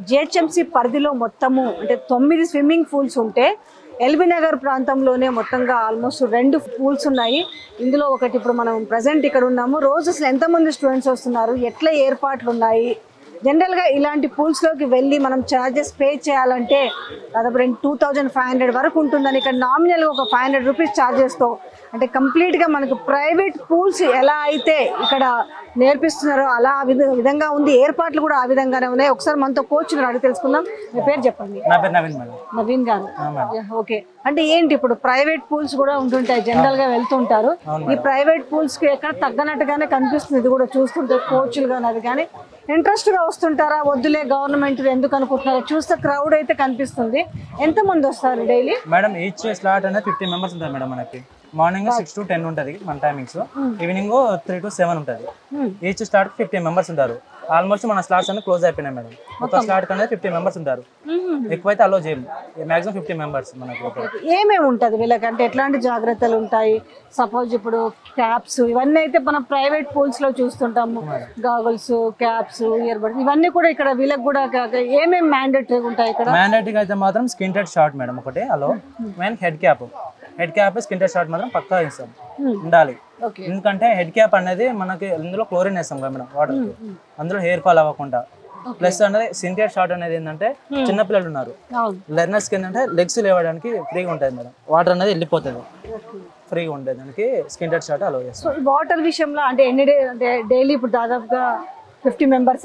GHMC పరిధిలో మొత్తము అంటే తొమ్మిది స్విమ్మింగ్ పూల్స్ ఉంటే ఎల్బీ నగర్ ప్రాంతంలోనే మొత్తంగా ఆల్మోస్ట్ రెండు పూల్స్ ఉన్నాయి ఇందులో ఒకటి ఇప్పుడు మనం ప్రజెంట్ ఇక్కడ ఉన్నాము రోజు అసలు ఎంతమంది స్టూడెంట్స్ వస్తున్నారు ఎట్లా ఏర్పాట్లు ఉన్నాయి జనరల్గా ఇలాంటి పూల్స్లోకి వెళ్ళి మనం ఛార్జెస్ పే చేయాలంటే దాదాపు రెండు టూ థౌజండ్ ఫైవ్ హండ్రెడ్ వరకు ఉంటుందని ఇక్కడ నామినల్గా ఒక ఫైవ్ హండ్రెడ్ రూపీస్ ఛార్జెస్తో అంటే కంప్లీట్గా మనకు ప్రైవేట్ పూల్స్ ఎలా అయితే ఇక్కడ నేర్పిస్తున్నారో అలా ఆ విధ- విధంగా ఉంది ఏర్పాట్లు కూడా ఆ విధంగానే ఉన్నాయి ఒకసారి మనతో కోచ్ అడిగి తెలుసుకుందాం మీ పేరు చెప్పండి నా పేరు నవీన్ మేడం నవీన్ గారు ఓకే అంటే ఏంటి ఇప్పుడు ప్రైవేట్ పూల్స్ కూడా ఉంటుంటాయి జనరల్ గా వెళ్తుంటారు ఈ ప్రైవేట్ పూల్స్ కి ఎక్కడ తగ్గనట్టుగానే కనిపిస్తుంది ఇది కూడా చూస్తుంటే కోచ్లు కానీ అది కానీ ఇంట్రెస్ట్ గా వస్తుంటారా వద్దులే గవర్నమెంట్ ఎందుకు అనుకుంటున్నారా చూస్తే క్రౌడ్ అయితే కనిపిస్తుంది ఎంత మంది వస్తారు డైలీ మేడం ఈచ్ స్లాట్ అనేది ఫిఫ్టీన్ మెంబర్స్ ఉంటారు మేడం మనకి మార్నింగ్ సిక్స్ టు టెన్ ఉంటుంది మన timings evening three to seven ఉంటుంది ఈచ్ స్లాట్ ఫిఫ్టీన్ మెంబర్స్ ఉంటారు ఆల్మోస్ట్ మన స్లాట్స్ అన్ని క్లోజ్ అయిపోయినాయి మేడం ఒక స్లాట్ అనేది ఫిఫ్టీ మెంబర్స్ ఉంటారు ఎక్కువైతే అలో చేయము మాక్సిమం ఫిఫ్టీ మెంబర్స్ మనకు ఒక ఏమేమి ఉంటుంది వీళ్ళకి అంటే ఎట్లాంటి జాగ్రత్తలు ఉంటాయి సపోజ్ ఇప్పుడు క్యాప్స్ ఇవన్నీ అయితే మనం ప్రైవేట్ పూల్స్ లో చూస్తుంటాము గాగుల్స్ క్యాప్స్ ఇయర్ బడ్స్ ఇవన్నీ కూడా ఇక్కడ వీళ్ళకి కూడా క- ఏమేమి మ్యాండేటరీ ఉంటాయి ఇక్కడ మ్యాండేటరీగా అయితే మాత్రం స్కిన్ టెడ్ షార్ట్ మేడం ఒకటి అలో main head cap head cap skin tight short మాత్రం పక్కా ఇస్తాం ఉండాలి ఓకే ఎందుకంటే హెడ్ క్యాప్ అనేది మనకి ఇందులో క్లోరిన్ వేస్తాం కదా మేడం వాటర్ అందులో హెయిర్ ఫాల్ అవ్వకుండా ప్లస్ అనేది సింటియర్ షార్ట్ అనేది ఏంటంటే చిన్న పిల్లలు ఉన్నారు అవును లెర్నర్స్కి ఏంటంటే లెగ్స్ లేవడానికి ఫ్రీగా ఉంటుంది మేడం వాటర్ అనేది వెళ్ళిపోతుంది ఫ్రీగా ఉంటుంది దానికి స్కిన్ టెడ్ షార్ట్ అలో చేస్తాం సో ఈ వాటర్ విషయంలో అంటే ఎన్ని డే అంటే డైలీ ఇప్పుడు దాదాపుగా fifty members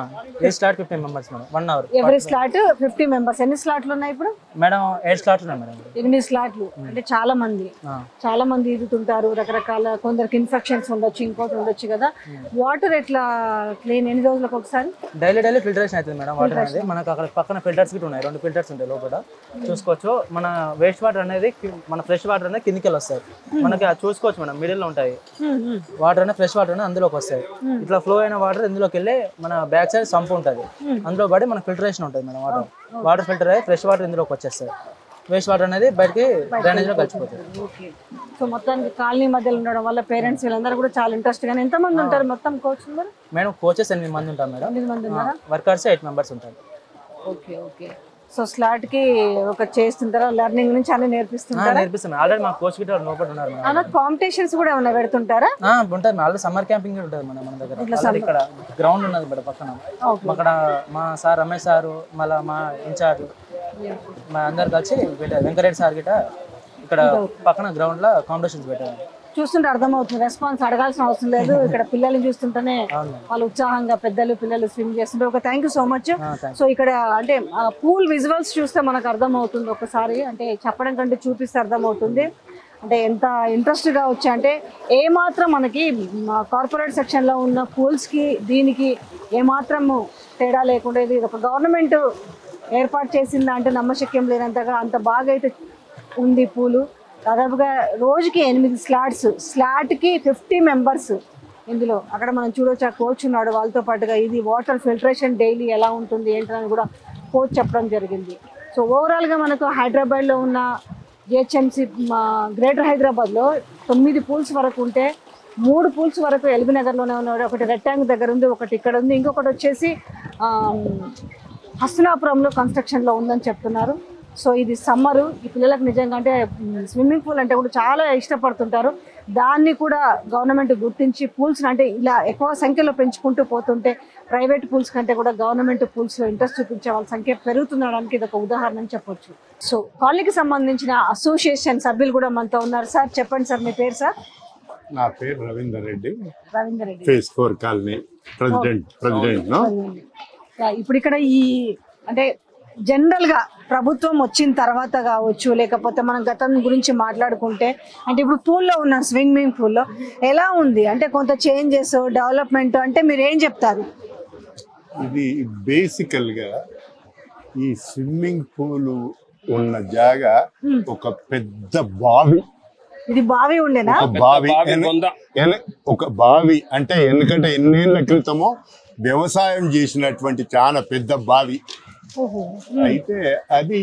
a slot fifteen members madam one hour ఎవరి స్లాట్ ఫిఫ్టీ మెంబర్స్ ఎన్ని స్లాట్లు ఉన్నాయి ఇప్పుడు మేడం ఎయిట్ స్లాట్స్ ఉన్నాయి మేడం ఎనిమిది స్లాట్లు అంటే చాలా మంది ఆ. చాలా మంది ఈదుతుంటారు రకరకాల కొందరికి ఇన్ఫెక్షన్స్ ఉండొచ్చు ఇంకోటి ఉండొచ్చు కదా వాటర్ ఎట్లా క్లీన్ ఎన్ని రోజులకు ఒకసారి డైలీ డైలీ ఫిల్టరేషన్ అవుతుంది మేడం వాటర్ అనేది మనకు అక్కడ పక్కన ఫిల్టర్స్ గిట్ట ఉన్నాయి రెండు ఫిల్టర్స్ ఉంటాయి లోపల చూసుకోవచ్చు మన వేస్ట్ వాటర్ అనేది కి- మన ఫ్రెష్ వాటర్ అనేది కిందికి వెళ్ళి వస్తాయి మనకి అది చూసుకోవచ్చు మేడం మిడిల్ లో ఉంటాయి వాటర్ అనేది ఫ్రెష్ వాటర్ అనేది అందులోకి వస్తాయి ఇట్లా ఫ్లో అయిన వాటర్ ఇందులోకి వెళ్ళి మన బ్యాక్ సైడ్ సంప్ ఉంటుంది అందులో పడి మన ఫిల్టరేషన్ ఉంటుంది మేడం వాటర్ వాటర్ ఫిల్టర్ అయ్యి ఫ్రెష్ వాటర్ ఇందులోకి వచ్చేస్తాయి వేస్ట్ వాటర్ అనేది బయటికి డ్రైనేజ్ లో కలిసిపోతుంది ఓకే సో మొత్తానికి కాలనీ మధ్యలో ఉండడం వల్ల పేరెంట్స్ వీళ్ళందరూ కూడా చాలా ఇంట్రెస్ట్ గానే ఎంత మంది ఉంటారు మొత్తం కోచ్ మరి మేడం కోచెస్ ఎనిమిది మంది ఉంటాం మేడం ఎనిమిది మంది ఉన్నారా వర్కర్స్ ఎయిట్ మెంబర్స్ ఉంటారు ఓకే ఓకే సో స్లాట్ కి ఒక చేస్తుంటారా లెర్నింగ్ నుంచి అన్ని నేర్పిస్తుంటారా నేర్పిస్తాం ఆల్రెడీ మా కోచ్ గిట్ట లోపల ఉన్నారు మేడం అలా కాంపిటీషన్స్ కూడా ఏమైనా పెడుతుంటారా ఆ, ఉంటుంది ఆల్రెడీ సమ్మర్ క్యాంపింగ్ ఉంటుంది మన మన దగ్గర Already ఇక్కడ గ్రౌండ్ ఉన్నది మేడం పక్కన అక్కడ మా సార్ రమేష్ సారు మళ్ళా మా ఇన్ఛార్జ్ మా అందరు కలిసి పెట్టారు వెంకరెడ్డి సార్ గిట ఇక్కడ పక్కన గ్రౌండ్ లో కాంపిటీషన్స్ పెట్టారు చూస్తుంటే అర్థమవుతుంది రెస్పాన్స్ అడగాల్సిన అవసరం లేదు ఇక్కడ పిల్లల్ని చూస్తుంటేనే వాళ్ళు ఉత్సాహంగా పెద్దలు పిల్లలు స్విమ్ చేస్తుంటే ఒక thank you so much thank so ఇక్కడ అంటే పూల్ విజువల్స్ చూస్తే మనకు అర్థమవుతుంది ఒకసారి అంటే చెప్పడం కంటే చూపిస్తే అర్థమవుతుంది అంటే ఎంత ఇంట్రెస్ట్గా వచ్చాయంటే ఏ మాత్రం మనకి కార్పొరేట్ సెక్షన్లో ఉన్న పూల్స్కి దీనికి ఏమాత్రము తేడా లేకుండా ఇది ఒక గవర్నమెంట్ ఏర్పాటు చేసిందా అంటే నమ్మశక్యం లేనంతగా అంత బాగా అయితే ఉంది పూలు దాదాపుగా రోజుకి ఎనిమిది స్లాట్స్ స్లాట్కి ఫిఫ్టీ మెంబర్స్ ఇందులో అక్కడ మనం చూడొచ్చు ఆ కోచ్ ఉన్నాడు వాళ్ళతో పాటుగా ఇది వాటర్ ఫిల్టరేషన్ డైలీ ఎలా ఉంటుంది ఏంటని కూడా కోచ్ చెప్పడం జరిగింది సో ఓవరాల్గా మనకు హైదరాబాద్లో ఉన్న జిహెచ్ఎంసీ గ్రేటర్ హైదరాబాద్లో తొమ్మిది పూల్స్ వరకు ఉంటే మూడు పూల్స్ వరకు ఎల్బీ నగర్లోనే ఉన్నాడు ఒకటి రెక్టాంగ్ దగ్గర ఉంది ఒకటి ఇక్కడ ఉంది ఇంకొకటి వచ్చేసి ఆ, హస్తినాపురంలో కన్స్ట్రక్షన్లో ఉందని చెప్తున్నారు సో ఇది సమ్మరు ఈ పిల్లలకు నిజంగా అంటే స్విమ్మింగ్ పూల్ అంటే కూడా చాలా ఇష్టపడుతుంటారు దాన్ని కూడా గవర్నమెంట్ గుర్తించి పూల్స్ అంటే ఇలా ఎక్కువ సంఖ్యలో పెంచుకుంటూ పోతుంటే ప్రైవేట్ పూల్స్ కంటే కూడా గవర్నమెంట్ పూల్స్లో ఇంట్రెస్ట్ చూపించే వాళ్ళ సంఖ్య పెరుగుతుండడానికి ఇది ఒక ఉదాహరణ అని చెప్పొచ్చు సో కాలనీకి సంబంధించిన అసోసియేషన్ సభ్యులు కూడా మనతో ఉన్నారు సార్ చెప్పండి సార్ మీ పేరు సార్ నా పేరు Ravinder Reddy Ravinder Reddy phase four colony president president ను యా, ఇప్పుడు ఇక్కడ ఈ అంటే జనరల్ గా ప్రభుత్వం వచ్చిన తర్వాత కావచ్చు లేకపోతే మనం గతం గురించి మాట్లాడుకుంటే అంటే ఇప్పుడు పూల్లో ఉన్న స్విమ్మింగ్ పూల్లో ఎలా ఉంది అంటే కొంత చేంజెస్ డెవలప్మెంట్ అంటే మీరు ఏం చెప్తారు ఇది బేసికల్ గా ఈ స్విమ్మింగ్ పూల్ ఉన్న జాగా ఒక పెద్ద బావి ఇది బావి ఉండేనా ఒక బావి ఎన- ఎన- ఒక బావి అంటే ఎందుకంటే ఎన్నేళ్ల క్రితమో వ్యవసాయం చేసినటువంటి చాలా పెద్ద బావి ఓహో అయితే అది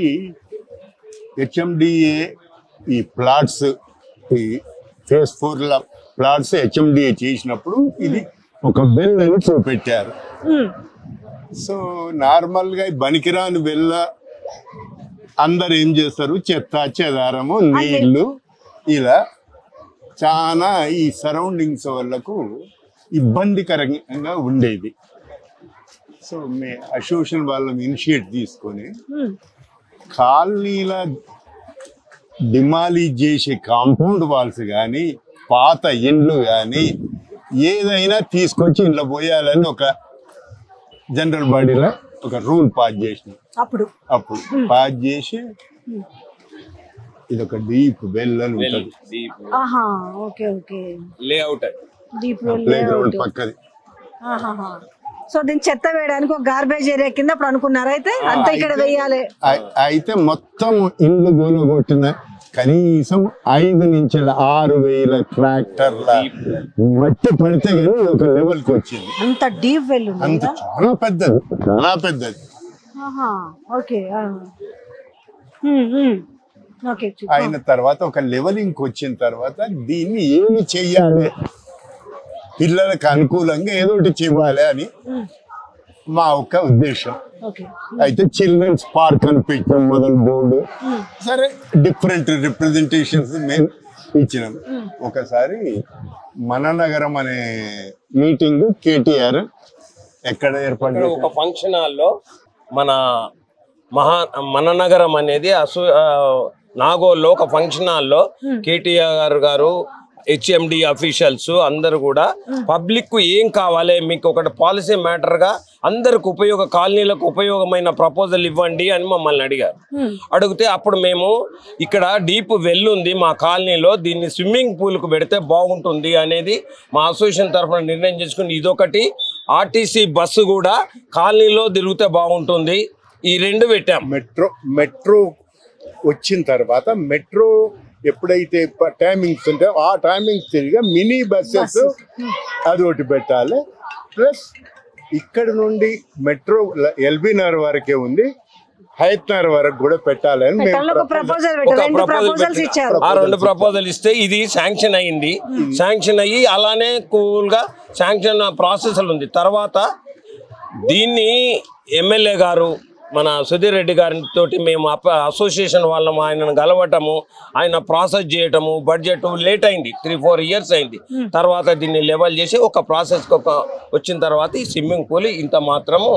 హెచ్ఎండిఏ ఈ ప్లాట్స్ ఈ ఫేస్ ఫోర్ ప్లాట్స్ హెచ్ఎండిఏ చేసినప్పుడు ఇది ఒక వెల్ అని చూపెట్టారు ఉమ్, సో నార్మల్గా ఈ బనికిరాని వెళ్ళ అందరు ఏం చేస్తారు చెత్త చెదారము నీళ్లు ఇలా చాలా ఈ సరౌండింగ్స్ వాళ్ళకు ఇబ్బందికరంగా ఉండేది సో మే అసోసియేషన్ వాళ్ళని ఇనిషియేట్ తీసుకొని ఉమ్, కాలనీల డిమాలి చేసే కాంపౌండ్ వాల్స్ కానీ పాత ఇండ్లు కానీ ఏదైనా తీసుకొచ్చి ఇంట్లో పోయాలని ఒక జనరల్ బాడీలో ఒక రూల్ పాస్ చేసిన అప్పుడు అప్పుడు పాస్ చేసి ఇది ఒక డీప్ వెల్ అని ఉంటుంది డీప్ ఆహా okay okay layout deep playground పక్కది ఆహాహా సో దీన్ని చెత్త వేయడానికి ఒక గార్బేజ్ ఏరియా కింద అప్పుడు అనుకున్నారు అయితే అంతా ఇక్కడ వేయాలి అయి- అయితే మొత్తం ఇండ్లు గూలగొట్టిన కనీసం ఐదు నుంచి ఆరు వేల ట్రాక్టర్ల మట్టి పడితే కానీ ఒక లెవెల్కి వచ్చింది అంత డీప్ వెల్ అంత ఉందా చాలా పెద్దది చాలా పెద్దది ఆహా ఓకే ఆ. ఉమ్, ఉమ్. ఓకే చి- అయిన తర్వాత ఒక లెవెలింగ్ వచ్చిన తర్వాత దీన్ని ఏమి చెయ్యాలి పిల్లలకు అనుకూలంగా ఏదో ఒకటి చెయ్యాలి అని ఉమ్, మా ఒక ఉద్దేశం ఓకే అయితే చిల్డ్రన్స్ పార్క్ అని పెట్టినాం మొదలు బోర్డు సరే డిఫరెంట్ రిప్రజెంటేషన్స్ మేము ఇచ్చినాం ఒకసారి మన నగరం అనే మీటింగ్ కేటీఆర్ ఎక్కడ ఏర్పాటు ఇక్కడ చేశారు? ఒక ఫంక్షన్ హాల్లో మన మహా మన నగరం అనేది అసూ ఆ, నాగోల్లో ఒక ఫంక్షన్ హాల్లో కేటీఆర్ గారు హెచ్ఎండి అఫీషియల్స్ అందరు కూడా పబ్లిక్ కు ఏం కావాలి మీకు ఒకటి పాలసీ మ్యాటర్ గా అందరికి ఉపయోగ కాలనీలకు ఉపయోగమైన ప్రపోజల్ ఇవ్వండి అని మమ్మల్ని అడిగారు అడిగితే అప్పుడు మేము ఇక్కడ డీప్ వెల్ ఉంది మా కాలనీలో దీన్ని స్విమ్మింగ్ పూల్ కు పెడితే బాగుంటుంది అనేది మా అసోసియేషన్ తరఫున నిర్ణయం చేసుకుని ఇదొకటి ఆర్టీసీ బస్సు కూడా కాలనీలో తిరిగితే బాగుంటుంది ఈ రెండు పెట్టాం మెట్రో మెట్రో వచ్చిన తర్వాత మెట్రో ఎప్పుడైతే టైమింగ్స్ ఉంటాయో ఆ టైమింగ్స్ తిరిగి మినీ బస్సెస్ అది ఒకటి పెట్టాలి ప్లస్ ఇక్కడ నుండి మెట్రో ఎల్బీ నగర్ వరకే ఉంది హయత్ నగర్ వరకు కూడా పెట్టాలి అని మేము పెట్టాలని ఒక ప్రపోజల్ పెట్టారు ఒక రెండు ప్రపోజల్ ప్రపోజల్స్ ఇచ్చారు ఆ రెండు ప్రపోజల్ ఇస్తే ఇది శాంక్షన్ అయింది శాంక్షన్ అయ్యి అలానే కూల్ గా శాంక్షన్ ప్రాసెస్ ఉంది తర్వాత దీన్ని ఎమ్మెల్యే గారు మన సుధీర్ రెడ్డి గారితో మేము అప్ప అసోసియేషన్ వాళ్ళం ఆయనను గలవటము ఆయన ప్రాసెస్ చేయటము బడ్జెట్ లేట్ అయింది త్రీ ఫోర్ ఇయర్స్ అయింది తర్వాత దీన్ని లెవెల్ చేసి ఒక ప్రాసెస్ ఒక వచ్చిన తర్వాత ఈ స్విమ్మింగ్ పూల్ ఇంత మాత్రము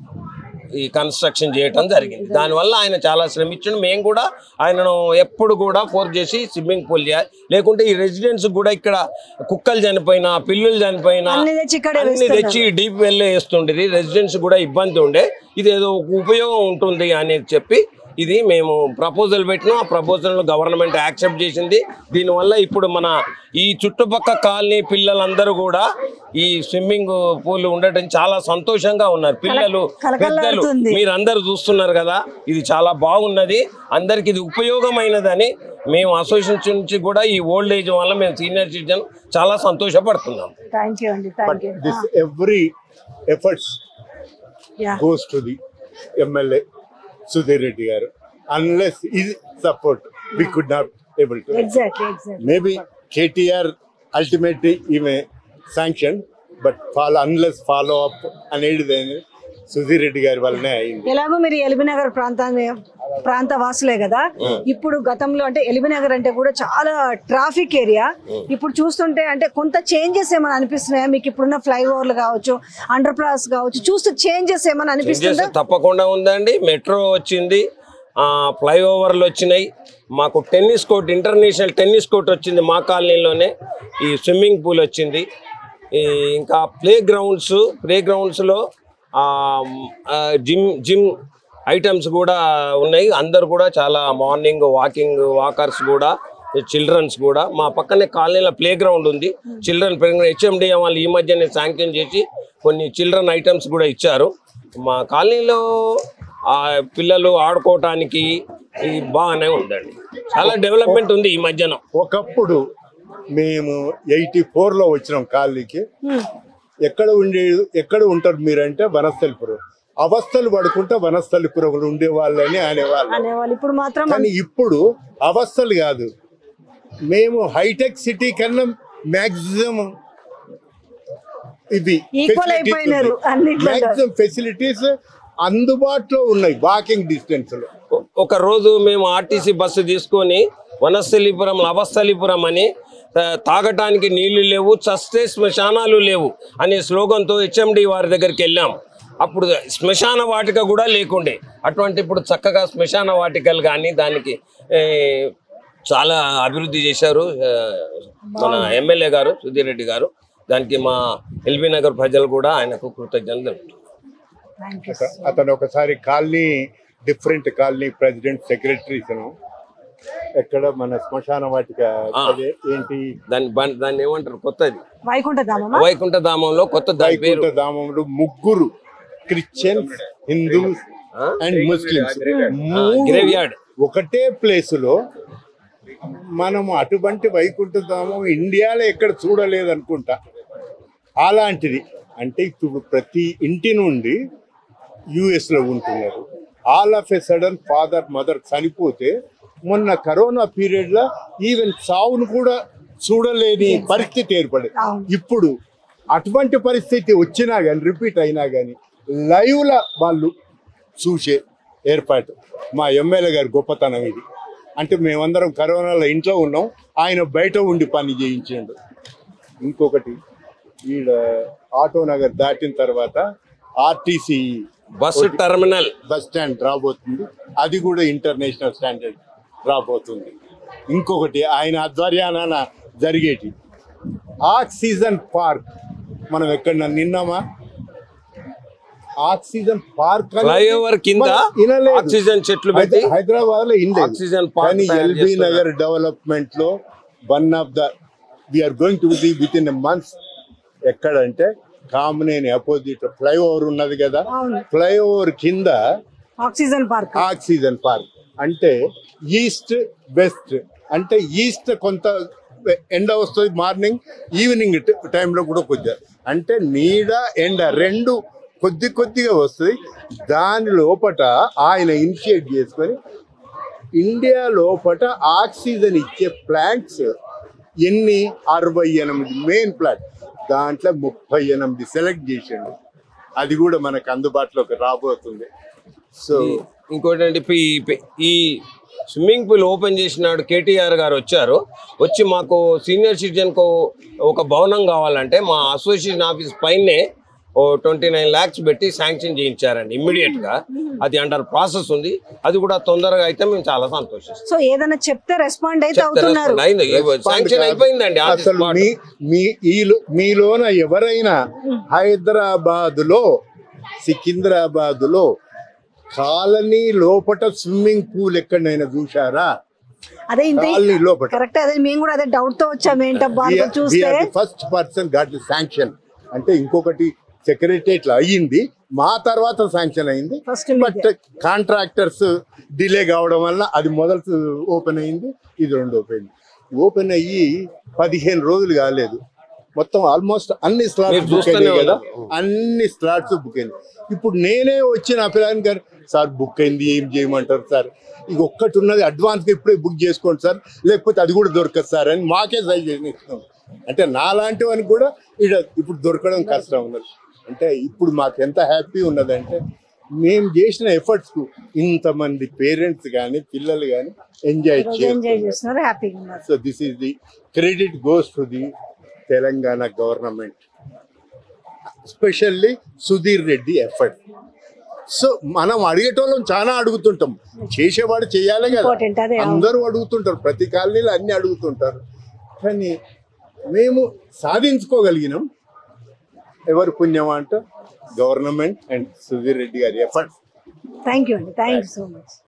ఈ కన్స్ట్రక్షన్ చేయటం జరిగింది దానివల్ల ఆయన చాలా శ్రమించండు మేము కూడా ఆయనను ఎప్పుడు కూడా ఫోర్స్ చేసి స్విమ్మింగ్ పూల్ చేయాలి లేకుంటే ఈ రెసిడెంట్స్ కూడా ఇక్కడ కుక్కలు చనిపోయినా పిల్లులు చనిపోయినా అన్ని తెచ్చి ఇక్కడే అన్ని తెచ్చి డీప్ వెల్ వేస్తుండేది రెసిడెంట్స్ కూడా ఇబ్బంది ఉండే ఇది ఏదో ఒక ఉపయోగం ఉంటుంది అనేది చెప్పి ఇది మేము ప్రపోజల్ పెట్టినాం ఆ ప్రపోజల్ గవర్నమెంట్ యాక్సెప్ట్ చేసింది దీనివల్ల ఇప్పుడు మన ఈ చుట్టుపక్క కాలనీ పిల్లలందరూ కూడా ఈ స్విమ్మింగ్ పూల్ ఉండటం చాలా సంతోషంగా ఉన్నారు పిల్లలు పెద్దలు కలకలాడుతుంది. మీరు అందరు చూస్తున్నారు కదా ఇది చాలా బాగున్నది అందరికి ఇది ఉపయోగమైనదని మేము అసోసియేషన్ నుంచి కూడా ఈ ఓల్డ్ ఏజ్ వల్ల మేము సీనియర్ సిటిజన్ చాలా సంతోషపడుతున్నాం థ్యాంక్ యూ అండి thank you this every efforts yeah goes to the MLA Sudhir Reddy garu. Unless his support, we could not able to. Exactly exactly Maybe KTR ultimately he may sanction, but follow unless follow up అనేది సుధీర్ రెడ్డి గారి వల్లనే అయింది ఎలాగో మీరు ఎల్బీనగర్ ప్రాంతాన్ని ప్రాంత వాసులే కదా ఇప్పుడు గతంలో అంటే ఎల్బీనగర్ అంటే కూడా చాలా ట్రాఫిక్ ఏరియా ఇప్పుడు చూస్తుంటే అంటే కొంత చేంజెస్ ఏమైనా అనిపిస్తున్నాయా మీకు ఇప్పుడున్న ఫ్లైఓవర్లు కావచ్చు అండర్ పాస్ కావచ్చు చూస్తూ చేంజెస్ ఏమైనా అనిపిస్తుందా చేస్తే తప్పకుండా ఉందండి మెట్రో వచ్చింది ఆ, ఫ్లైఓవర్లు వచ్చినాయి మాకు tennis court international tennis court వచ్చింది మా కాలనీలోనే ఈ స్విమ్మింగ్ పూల్ వచ్చింది ఈ ఇంకా ప్లే గ్రౌండ్స్ ప్లే గ్రౌండ్స్లో జిమ్ జిమ్ ఐటమ్స్ కూడా ఉన్నాయి అందరు కూడా చాలా మార్నింగ్ వాకింగ్ వాకర్స్ కూడా చిల్డ్రన్స్ కూడా మా పక్కనే కాలనీలో ప్లే గ్రౌండ్ ఉంది చిల్డ్రన్ హెచ్ఎండిఏ వాళ్ళు ఈ మధ్యనే శాంక్షన్ చేసి కొన్ని చిల్డ్రన్ ఐటమ్స్ కూడా ఇచ్చారు మా కాలనీలో ఆ పిల్లలు ఆడుకోవటానికి ఇది బాగానే ఉందండి చాలా డెవలప్మెంట్ ఉంది ఈ మధ్యన ఒకప్పుడు మేము ఎయిటీ లో వచ్చినాం కాలనీకి ఎక్కడ ఉండే ఎక్కడ ఉంటారు మీరంటే వనస్థలిపురం అవస్థలు పడుకుంటే వనస్థలిపురం ఉండే వాళ్ళని అనేవాళ్ళు అనేవాళ్ళు ఇప్పుడు మాత్రం కానీ ఇప్పుడు అవస్థలు కాదు మేము హైటెక్ సిటీ కన్నా మ్యాక్సిమం ఇవి Equal అయిపోయినారు అన్నిట్లో. మాక్సిమం ఫెసిలిటీస్ అందుబాటులో ఉన్నాయి వాకింగ్ డిస్టెన్స్ లో ఒ- ఒక రోజు మేము ఆర్టీసీ బస్సు తీసుకొని వనస్థలిపురం అవస్థలిపురం అని ఆ, తాగటానికి నీళ్లు లేవు చస్తే శ్మశానాలు లేవు అనే స్లోగన్తో హెచ్ఎండి వారి దగ్గరికి వెళ్ళాం అప్పుడు శ్మశాన వాటిక కూడా లేకుండే అటువంటి ఇప్పుడు చక్కగా శ్మశాన వాటికలు కానీ దానికి ఏ, చాలా అభివృద్ధి చేశారు ఆ, మన ఎమ్మెల్యే గారు సుధీర్ రెడ్డి గారు దానికి మా ఎల్బీ నగర్ ప్రజలు కూడా ఆయనకు కృతజ్ఞతలు తెలుపుతున్నారు. థ్యాంక్ యూ అత- అతను ఒకసారి colony different colony president secretaries ఎక్కడ మన శ్మశాన వాటిక ఆ. అదే ఏంటి దాన్ని బన్- దాన్ని ఏమంటారు కొత్తది వైకుంఠ ధామమా వైకుంఠ ధామంలో కొత్త దాని పేరు వైకుంఠ ధామంలో ముగ్గురు క్రిస్టియన్స్ హిందూస్ ఆ? అండ్ ముస్లిమ్స్ గ్రేవ్ యార్డ్ ఒకటే ప్లేస్ లో మనం అటువంటి వైకుంఠ ధామం ఇండియాలో ఎక్కడ చూడలేదు అనుకుంటా అలాంటిది అంటే ఇప్పుడు ప్రతి ఇంటి నుండి యుఎస్ లో ఉంటున్నారు all of a sudden father mother చనిపోతే మొన్న కరోనా పీరియడ్ లో ఈవెన్ సావును కూడా చూడలేని పరిస్థితి ఏర్పడింది అవును. ఇప్పుడు అటువంటి పరిస్థితి వచ్చినా కానీ రిపీట్ అయినా కానీ లైవ్ లా వాళ్ళు చూసే ఏర్పాటు మా ఎమ్మెల్యే గారి గొప్పతనం ఇది అంటే మేమందరం కరోనాలో ఇంట్లో ఉన్నాం ఆయన బయట ఉండి పని చేయించిండు ఇంకొకటి ఈడ ఆటో నగర్ దాటిన తర్వాత RTC bus terminal bus stand రాబోతుంది అది కూడా ఇంటర్నేషనల్ స్టాండర్డ్ రాబోతుంది ఇంకొకటి ఆయన ఆధ్వర్యాన జరిగేటి ఆక్సిజన్ పార్క్ మనం ఎక్కడ నిన్నామా ఆక్సిజన్ పార్క్ అని ఫ్లైఓవర్ కింద మనం వినలేదు. ఆక్సిజన్ చెట్లు పెట్టి హైదరాబాద్ లో ఇన్ ఆక్సిజన్ పార్క్ కానీ తయారు ఎల్బీ చేస్తున్నారు. నగర్ డెవలప్మెంట్ లో one of the we're going to be within a months ఎక్కడంటే కామనేని అపోజిట్ ఫ్లైఓవర్ ఉన్నది కదా అవును. ఫ్లైఓవర్ కింద ఆక్సిజన్ పార్క్ ఆక్సిజన్ పార్క్ అంటే ఈస్ట్ వెస్ట్ అంటే ఈస్ట్ కొంత ఎండ వస్తుంది మార్నింగ్ ఈవినింగ్ టైంలో కూడా కొద్దిగా అంటే నీడ ఎండ రెండు కొద్ది కొద్దిగా వస్తుంది దాని లోపట ఆయన ఇనిషియేట్ చేసుకొని ఇండియా లోపట ఆక్సిజన్ ఇచ్చే ప్లాంట్స్ ఎన్ని అరవై ఎనిమిది మెయిన్ ప్లాంట్ దాంట్లో ముప్పై ఎనిమిది సెలెక్ట్ చేసిండు అది కూడా మనకు అందుబాటులోకి రాబోతుంది సో ఇంకోటి అంటే ఇప్పుడు ఈ- ఈ స్విమ్మింగ్ పూల్ ఓపెన్ చేసినాడు కేటీఆర్ గారు వచ్చారు వచ్చి మాకు సీనియర్ సిటిజన్ కు ఒక భవనం కావాలంటే మా అసోసియేషన్ ఆఫీస్ పైనే ఓ ట్వంటీ నైన్ ల్యాక్స్ పెట్టి శాంక్షన్ చేయించారండి ఇమ్మీడియట్ గా అది అండర్ ప్రాసెస్ ఉంది అది కూడా తొందరగా అయితే మేము చాలా సంతోషిస్తాం సో ఏదైనా చెప్తే రెస్పాండ్ అయితే అవుతున్నారు అయింది శాంక్షన్ అయిపోయిందండి on the అసలు spot. మీ మీ ఈలో- మీలోన ఎవరైనా హైదరాబాద్ లో సికింద్రాబాద్ లో కాలనీ లోపట స్విమ్మింగ్ పూల్ ఎక్కడైనా చూసారా అదే ఇంత కాలనీ లోపట కరెక్ట్ అదే మేము కూడా అదే డౌట్ తో వచ్చాము ఏంటబ్బా అంతా చూస్తే first person got the sanction అంటే ఇంకొకటి సెక్రటరియట్ లో అయ్యింది మా తర్వాత శాంక్షన్ అయింది First బట్ కాంట్రాక్టర్స్ డిలే కావడం వల్ల అది మొదలు ఓపెన్ అయింది ఇది రెండు ఓపెన్ ఓపెన్ అయ్యి పదిహేను రోజులు కాలేదు మొత్తం ఆల్మోస్ట్ అన్ని మీరు స్లాట్స్ బుక్ చూస్తూనే అయినాయి కదా ఉన్నారు. అన్ని స్లాట్స్ బుక్ అయింది ఇప్పుడు నేనే వచ్చి నా పిల్లని గారు సార్ బుక్ అయింది ఏం చేయమంటారు సార్ ఇక ఒక్కటి ఉన్నది అడ్వాన్స్ గా ఇప్పుడే బుక్ చేసుకోండి సార్ లేకపోతే అది కూడా దొరకదు సార్ అని మాకే సజెషన్ ఇస్తాం అంటే నాలాంటి వానికి కూడా ఇక ఇప్పుడు దొరకడం కష్టం ఉన్నది అంటే ఇప్పుడు మాకు ఎంత హ్యాపీ ఉన్నదంటే మేము చేసిన ఎఫర్ట్స్ కు ఇంతమంది పేరెంట్స్ కానీ పిల్లలు కానీ ఎంజాయ్ రోజు ఎంజాయ్ చేస్తున్నారు చేస్తున్నారు హ్యాపీగా ఉన్నారు so this is the credit goes to the Telangana government specially Sudhir Reddy effort so మనం అడిగేటోళ్ళం చాలా అడుగుతుంటాం చేసేవాడు చేయాలి కదా Important, అదే, అవును. అందరూ అడుగుతుంటారు ప్రతి కాలనీలో అన్ని అడుగుతుంటారు కానీ మేము సాధించుకోగలిగినాం ఎవరు పుణ్యం అంట గవర్నమెంట్ అండ్ సుధీర్ రెడ్డి గారి ఎఫర్ట్ థ్యాంక్ యూ అండి థ్యాంక్ యూ సో మచ్